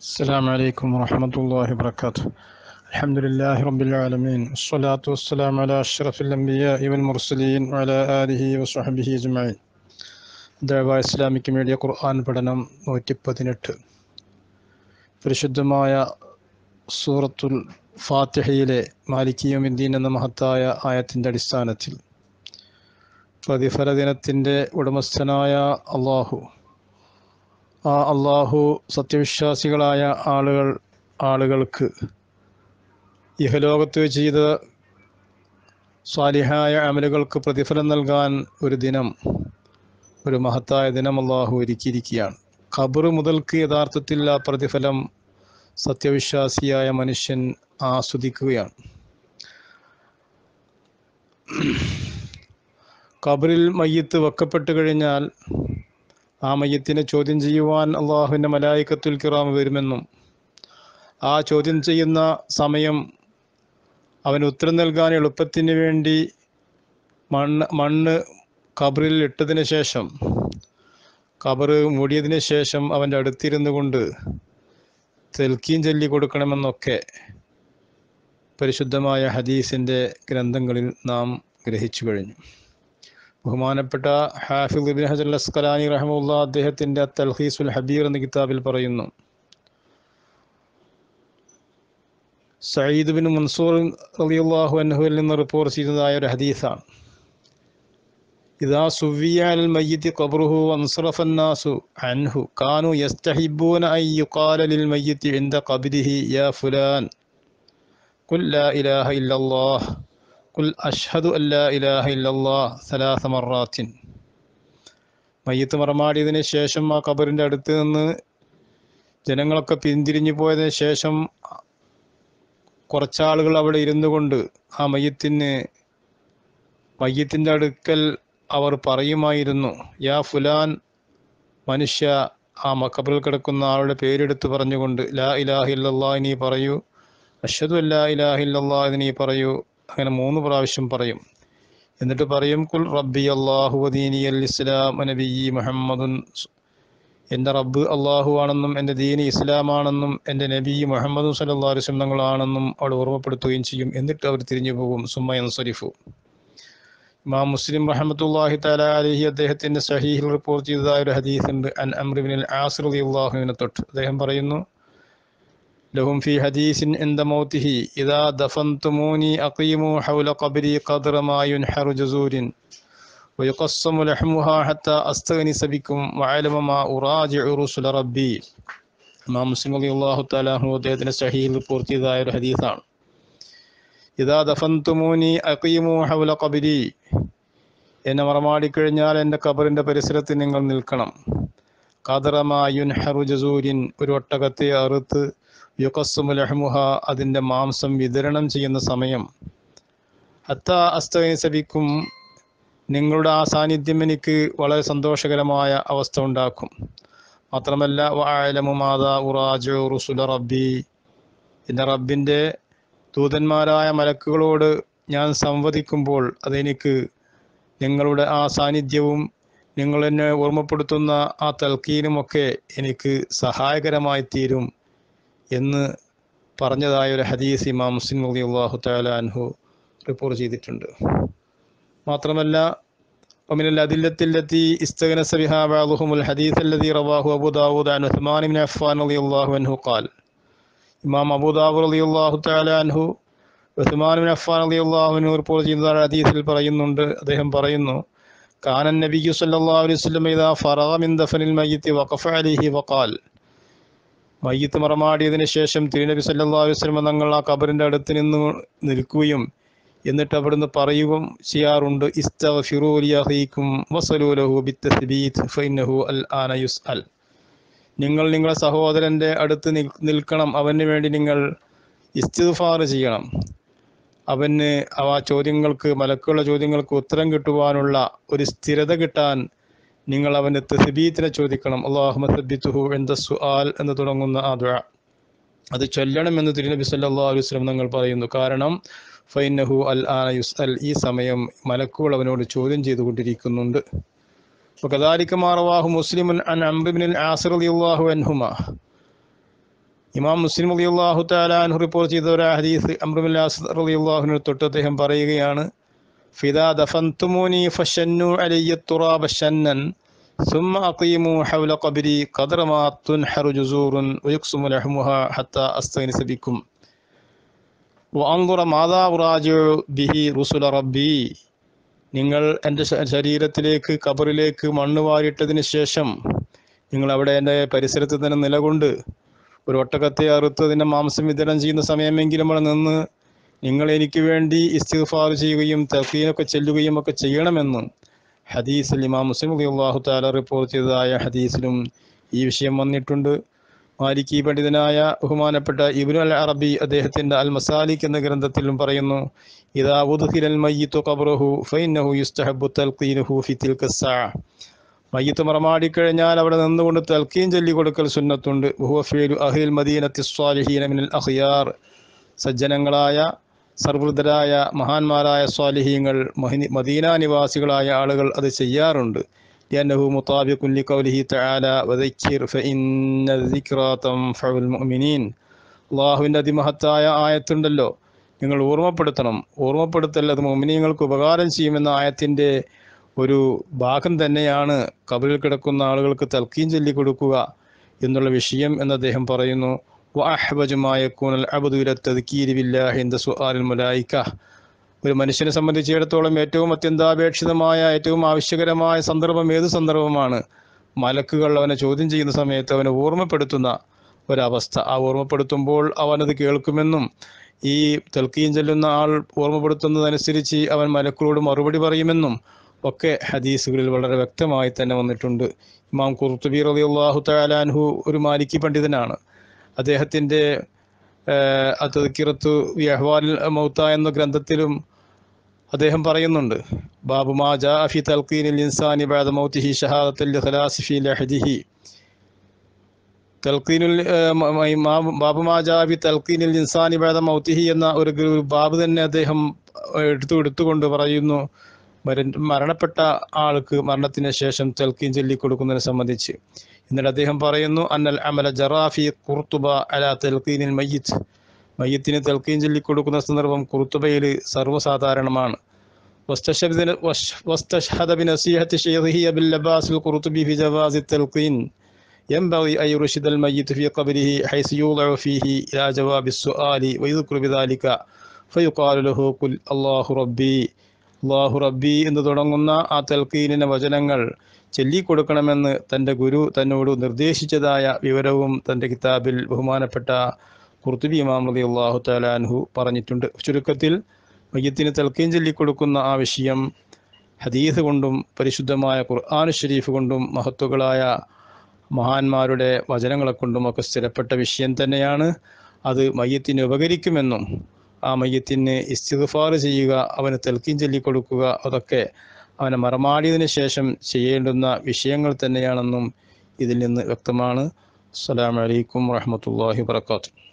السلام عليكم ورحمة الله وبركاته الحمد لله رب العالمين والصلاة والسلام على أشرف الأنبياء والمرسلين وعلى آله وصحبه أجمعين ദഴവ Islamic media ഖുർആൻ പഠനം നൂറ്റി പതിനെട്ട് പരിശുദ്ധമായ സൂറത്തുൽ ഫാത്തിഹയിലെ മാലിക്കിയുമിദ്ദീൻ എന്ന മഹത്തായ ആയത്തിൻ്റെ അടിസ്ഥാനത്തിൽ പ്രതിഫല ദിനത്തിൻ്റെ ഉടമസ്ഥനായ അള്ളാഹു ആ അള്ളാഹു സത്യവിശ്വാസികളായ ആളുകൾ ആളുകൾക്ക് ഇഹലോകത്ത് ചെയ്ത സ്വാലിഹായ അമലുകൾക്ക് പ്രതിഫലം നൽകാൻ ഒരു ദിനം ഒരു മഹത്തായ ദിനം അള്ളാഹു ഒരുക്കിയിരിക്കുകയാണ് ഖബർ മുതൽക്ക് യഥാർത്ഥത്തിൽ ആ പ്രതിഫലം സത്യവിശ്വാസിയായ മനുഷ്യൻ ആസ്വദിക്കുകയാണ് ഖബറിൽ മയ്യത്ത് വെക്കപ്പെട്ട് കഴിഞ്ഞാൽ ആ മയ്യത്തിനെ ചോദ്യം ചെയ്യുവാൻ അള്ളാഹുവിൻ്റെ മലായിക്കത്തുൽ കിറാം വരുമെന്നും ആ ചോദ്യം ചെയ്യുന്ന സമയം അവന് ഉത്തരം നൽകാൻ എളുപ്പത്തിന് വേണ്ടി മണ്ണ് മണ്ണ് ഖബറിൽ ഇട്ടതിന് ശേഷം ഖബർ മൂടിയതിന് ശേഷം അവൻ്റെ അടുത്തിരുന്നു കൊണ്ട് തെൽക്കീൻ ചൊല്ലി കൊടുക്കണമെന്നൊക്കെ പരിശുദ്ധമായ ഹദീസിൻ്റെ ഗ്രന്ഥങ്ങളിൽ നാം ഗ്രഹിച്ചു കഴിഞ്ഞു ബഹുമാനപ്പെട്ട ഹാഫിദ് ഇബിൻ ഹജർ അസ്കലാനി റഹമുല്ല അദ്ദേഹത്തിൻ്റെ തൽഹീസുൽ ഹബീർ എന്ന കിതാബിൽ പറയുന്നു സയ്യിദ് ബിൻ മൻസൂർ അലിയുല്ലാഹു അൻഹുവിൽ നിന്ന് റിപ്പോർട്ട് ചെയ്തതായ ഒരു ഹദീസാണ് ഇതാ സുവിയ അൽ മയ്യിത്തി ഖബ്റുഹു വൻസറഫ الناس عنه كانوا يستحبون أن يقال للميت عند قبره يا فلان قل لا إله إلا الله قل أشهد أن لا إله إلا الله ثلاث مرات മയ്യത്ത് മറമാടിയതിന് ശേഷം ആ ഖബറിൻ്റെ അടുത്ത് നിന്ന് ജനങ്ങളൊക്കെ പിന്തിരിഞ്ഞു പോയതിന് ശേഷം കുറച്ചാളുകൾ അവിടെ ഇരുന്നു കൊണ്ട് ആ മയ്യത്തിന് മയ്യത്തിൻ്റെ അടുക്കൽ അവർ പറയുമായിരുന്നു യാ ഫുലാൻ മനുഷ്യ ആ മക്കബറിൽ കിടക്കുന്ന ആളുടെ പേരെടുത്ത് പറഞ്ഞുകൊണ്ട് ലാ ഇലാഹില്ലാ നീ പറയൂ അഷദു അല്ലാ ഇലാഹില്ലാ എന്ന് നീ പറയൂ അങ്ങനെ മൂന്ന് പ്രാവശ്യം പറയും എന്നിട്ട് പറയും കുൽ റബ്ബി അള്ളാഹു വദീനി അൽ ഇസ്ലാം നബി മുഹമ്മദുൻ എൻ്റെ റബ്ബ് അള്ളാഹു ആണെന്നും എൻ്റെ ദീനി ഇസ്ലാമാണെന്നും എൻ്റെ നബി മുഹമ്മദ് സല്ലാ അലുസ്ലം തങ്ങളാണെന്നും അവൾ ഓർമ്മപ്പെടുത്തുകയും ചെയ്യും എന്നിട്ട് അവർ തിരിഞ്ഞു പോകും സുമ്മ സരിഫു ഇമാം മുസ്ലിം റഹമത്തുല്ലാഹി തല അലഹി അദ്ദേഹത്തിൻ്റെ സഹീഹിൽ റിപ്പോർട്ട് ചെയ്തതായ ഒരു ഹദീസ് ഉണ്ട് അൻ അമ്രിബിൻ ആസിർ അള്ളാഹുവിനെ തൊട്ട് അദ്ദേഹം പറയുന്നു لهم في حديث عند موته إذا دفنتموني أقيموا حول قبري قدر ما ينحر جزور ويقسم لحمها حتى أستغنس بكم وعلم ما أراجع رسل ربي ഇമാം മുസ്ലിം അലി അള്ളാഹു താലാഹു അദ്ദേഹത്തിൻ്റെ സഹീൽ റിപ്പോർട്ട് ചെയ്തതായ ഒരു ഹദീസാണ് ഇതാ ദഫന്തുമൂനി അഖീമു ഹൗല ഖബരി എന്നെ മറമാടിക്കഴിഞ്ഞാൽ എൻ്റെ ഖബറിൻ്റെ പരിസരത്ത് നിങ്ങൾ നിൽക്കണം ഖദറമായുൻ ഹറു ജസൂരിൻ ഒരു ഒട്ടകത്തെ അറുത്ത് യുക്കസുമുലഹമുഹ അതിൻ്റെ മാംസം വിതരണം ചെയ്യുന്ന സമയം അത്ത അസ്തസബിക്കും നിങ്ങളുടെ ആ സാന്നിധ്യം എനിക്ക് വളരെ സന്തോഷകരമായ അവസ്ഥ ഉണ്ടാക്കും മാത്രമല്ല വായലമുമാത ഉറാജു റുസുല റബ്ബി എൻ്റെ റബ്ബിൻ്റെ ദൂതന്മാരായ മലക്കുകളോട് ഞാൻ സംവദിക്കുമ്പോൾ അതെനിക്ക് നിങ്ങളുടെ ആ സാന്നിധ്യവും നിങ്ങൾ എന്നെ ഓർമ്മപ്പെടുത്തുന്ന ആ തൽക്കീനുമൊക്കെ എനിക്ക് സഹായകരമായി തീരും എന്ന് പറഞ്ഞതായ ഒരു ഹദീസ് ഇമാം മുസ്ലിം അലി അള്ളാഹു താല അൻഹു റിപ്പോർട്ട് ചെയ്തിട്ടുണ്ട് മാത്രമല്ല ومن الأدلة التي استغنس بها بعضهم الحديث الذي رواه أبو داود عن عثمان بن عفان رضي الله عنه قال ഇമാം അബൂ ദാവൂദ് റളിയല്ലാഹു തആല അൻഹു ഉസ്മാൻ ബിൻ അഫ്ഫാൻ റളിയല്ലാഹു അൻഹു റിപ്പോർട്ട് ചെയ്യുന്ന ഹദീസിൽ പറയുന്നുണ്ട് അദ്ദേഹം പറയുന്നു കാന നബിയു സല്ലല്ലാഹു അലൈഹി വസല്ലം ഇദാ ഫറഗ മിൻ ദഫനിൽ മയ്യിത്ത് വഖഫ അലൈഹി വഖാൽ മയ്യത്ത് മറമാടിയതിന് ശേഷം തിരുനബി സല്ലല്ലാഹു അലൈഹി വസല്ലം തങ്ങൾ ആ ഖബറിന്റെ അടുത്ത് നിന്ന് നിൽക്കുകയും എന്നിട്ട് അവിടുന്ന് പറയുകയും ചെയ്യാറുണ്ട് ഇസ്തഗ്ഫിറൂ ലിയഖീക്കും വസലൂ ലഹു ബിത്തസ്ബീത് ഫഇന്നഹു അൽ ആന യുസ്അൽ നിങ്ങൾ നിങ്ങളുടെ സഹോദരൻ്റെ അടുത്ത് നിൽക്കണം അവന് വേണ്ടി നിങ്ങൾ ഇസ്തിഫാർ ചെയ്യണം അവന് അവ ചോദ്യങ്ങൾക്ക് മലക്കുള്ള ചോദ്യങ്ങൾക്ക് ഉത്തരം കിട്ടുവാനുള്ള ഒരു സ്ഥിരത കിട്ടാൻ നിങ്ങൾ അവന് തസ്ബീത്തിനെ ചോദിക്കണം അള്ളാഹു സബ്ബിത്തുഹു എന്ത സുആൽ എന്ന് തുടങ്ങുന്ന ആ ദുആ അത് ചൊല്ലണമെന്ന് തിരുനബി സല്ലല്ലാഹു അലൈഹി വസല്ലം നിങ്ങൾ പറയുന്നു കാരണം ഫൈനഹു അൽ ആന യുസ് അൽ ഈ സമയം മലക്കുകൾ അവനോട് ചോദ്യം ചെയ്തുകൊണ്ടിരിക്കുന്നുണ്ട് وكذلك ما رواه مسلم عن عمرو بن العاص رضي الله عنهما ഇമാം മുസ്ലിം റളിയല്ലാഹു തആല അൻഹു റിപ്പോർട്ട് ചെയ്ത ഒരു ഹദീസ് അംറുൽ ആസ് റളിയല്ലാഹുവിനെ തൊട്ട് അദ്ദേഹം പറയുകയാണ് ഫിദാ ദഫൻതുമൂനി ഫശന്നു അലയ്യ തുറാബ ശന്നൻ ثم أقيموا حول قبري قدر ما تنحر جزور ويقسم لحمها حتى أستغنس بكم وأنظر ماذا أراجع به رسل ربي നിങ്ങൾ എൻ്റെ ശ- ശരീരത്തിലേക്ക് കബറിലേക്ക് മണ്ണ് വാരിട്ടതിന് ശേഷം നിങ്ങൾ അവിടെ എൻ്റെ പരിസരത്ത് തന്നെ നിലകൊണ്ട് ഒരു ഒട്ടകത്തെ അറുത്ത് അതിൻ്റെ മാംസം വിതരണം ചെയ്യുന്ന സമയമെങ്കിലും അവിടെ നിന്ന് നിങ്ങൾ എനിക്ക് വേണ്ടി ഇസ്തിഗ്ഫാർ ചെയ്യുകയും തൽക്കീനൊക്കെ ചെല്ലുകയും ഒക്കെ ചെയ്യണമെന്ന് ഹദീസിൽ ഇമാം മുസ്ലിം അള്ളാഹു താല റിപ്പോർട്ട് ചെയ്തതായ ഹദീസിലും ഈ വിഷയം വന്നിട്ടുണ്ട് മാലിക്കി പണ്ഡിതനായ ബഹുമാനപ്പെട്ട ഇബ്നു അൽ അറബി അദ്ദേഹത്തിന്റെ അൽ മസാലിക് എന്ന ഗ്രന്ഥത്തിലും പറയുന്നു ഇദാ ഉദ്ഖിലൽ മയ്യിത്തു ഖബ്റഹു ഫഇന്നഹു യുസ്തഹബ്ബു തൽഖീനുഹു ഫി തിൽക സ്സാഅ മയ്യത്ത് മറമാടിക്കഴിഞ്ഞാൽ അവിടെ നിന്നുകൊണ്ട് തൽക്കീൻ ചൊല്ലി കൊടുക്കൽ സുന്നത്തുണ്ട് ഹുവ ഫീലു അഹ്ലിൽ മദീനത്തി സ്വാലിഹീന മിനൽ അഖിയാർ സജ്ജനങ്ങളായ സർവൃതരായ മഹാന്മാരായ സ്വാലിഹീങ്ങൾ മഹിനി മദീന നിവാസികളായ ആളുകൾ അത് ചെയ്യാറുണ്ട് لأنه مطابق لقوله تعالى وذكر فإن الذكرى تنفع المؤمنين അള്ളാഹുവിൻ്റെ അതിമഹത്തായ ആയത്തുണ്ടല്ലോ നിങ്ങൾ ഓർമ്മപ്പെടുത്തണം ഓർമ്മപ്പെടുത്തൽ അത് മോമിനിയങ്ങൾക്ക് ഉപകാരം ചെയ്യുമെന്ന ആയത്തിൻ്റെ ഒരു ഭാഗം തന്നെയാണ് കബറിൽ കിടക്കുന്ന ആളുകൾക്ക് തൽക്കീം ചൊല്ലി കൊടുക്കുക എന്നുള്ള വിഷയം എന്ന് അദ്ദേഹം പറയുന്നു വഅഹ്വജമായ കൂനൽ അബദുല തദ്കീരി ബില്ലാഹി ഇന്ദ സുആലിൽ മുലായിക്ക ഒരു മനുഷ്യനെ സംബന്ധിച്ചിടത്തോളം ഏറ്റവും അത്യന്താപേക്ഷിതമായ ഏറ്റവും ആവശ്യകരമായ സന്ദർഭം ഏത് സന്ദർഭമാണ് മലക്കുകൾ അവനെ ചോദ്യം ചെയ്യുന്ന സമയത്ത് അവനെ ഓർമ്മപ്പെടുത്തുന്ന ഒരവസ്ഥ ആ ഓർമ്മപ്പെടുത്തുമ്പോൾ അവനത് കേൾക്കുമെന്നും ഈ തെൽക്കീം ചെല്ലുന്ന ആൾ ഓർമ്മപ്പെടുത്തുന്നതനുസരിച്ച് അവൻ മലക്കുകളോട് മറുപടി പറയുമെന്നും ഒക്കെ ഹദീസുകളിൽ വളരെ വ്യക്തമായി തന്നെ വന്നിട്ടുണ്ട് ഇമാം കുർത്തുബി റളിയല്ലാഹു തആലാൻഹു ഒരു മാലിക്കി പണ്ഡിതനാണ് അദ്ദേഹത്തിൻ്റെ അത്തക്കിറത്തു അഹ്വാൽ മൗത്ത എന്ന ഗ്രന്ഥത്തിലും അദ്ദേഹം പറയുന്നുണ്ട് ബാബു മാ ജാ ഫി തൽഖീനിൽ ഇൻസാനി ബഅദ മൗതിഹി ഷഹാദത്തുൽ ഇഖ്ലാസ് ഫി ലഹദിഹി തൽഖീനുൽ ഏഹ്, മ- മ- മാ- ബാബു മാ ജാ ഫി തൽഖീനിൽ ഇൻസാനി ബഅദ മൗതിഹി എന്ന ഒരു ഒരു ബാബ് തന്നെ അദ്ദേഹം എടുത്തു എടുത്തുകൊണ്ട് പറയുന്നു മര- മരണപ്പെട്ട ആൾക്ക് മരണത്തിന് ശേഷം തൽക്കീൻ ചൊല്ലി കൊടുക്കുന്നതിനെ സംബന്ധിച്ച് എന്നിട്ട് അദ്ദേഹം പറയുന്നു അന്നൽ അമല ജറാഫി കുർത്തുബ അല തൽക്കീനിൽ മയ്യിത്ത് മയ്യത്തിന് തൽക്കീൻ ചൊല്ലി കൊടുക്കുന്ന സന്ദർഭം കുർത്തുബയിൽ സർവ്വസാധാരണമാണ് واستشهد وش- واستشهد بنصيحة شيخه أبي اللباس القرطبي في جواز التلقين ينبغي أن يرشد الميت في قبره حيث يوضع فيه إلى جواب السؤال ويذكر بذلك فيقال له قل الله ربي അള്ളാഹു റബ്ബി എന്ന് തുടങ്ങുന്ന ആ തൽക്കീനിന്റെ വചനങ്ങൾ ചൊല്ലിക്കൊടുക്കണമെന്ന് തൻ്റെ ഗുരു തന്നോട് നിർദ്ദേശിച്ചതായ വിവരവും തൻ്റെ കിതാബിൽ ബഹുമാനപ്പെട്ട കുർത്തുബി ഇമാം റളി അള്ളാഹു താലാൻഹു പറഞ്ഞിട്ടുണ്ട് ചുരുക്കത്തിൽ മയ്യത്തിന് തൽക്കീൻ ചൊല്ലിക്കൊടുക്കുന്ന ആ വിഷയം ഹദീസ് കൊണ്ടും പരിശുദ്ധമായ ഖുർആൻ ഷരീഫ് കൊണ്ടും മഹത്തുക്കളായ മഹാന്മാരുടെ വചനങ്ങളെ കൊണ്ടും ഒക്കെ സ്ഥിരപ്പെട്ട വിഷയം തന്നെയാണ് അത് മയ്യത്തിന് ഉപകരിക്കുമെന്നും ആ മയ്യത്തിന് ഇസ്തിഗ്ഫാർ ചെയ്യുക അവന് തെൽക്കീൻ ചൊല്ലിക്കൊടുക്കുക അതൊക്കെ അവനെ മറമാടിയതിനു ശേഷം ചെയ്യേണ്ടുന്ന വിഷയങ്ങൾ തന്നെയാണെന്നും ഇതിൽ നിന്ന് വ്യക്തമാണ് അസ്സലാമു അലൈക്കും വറഹ്മത്തുള്ളാഹി വബറകാതുഹു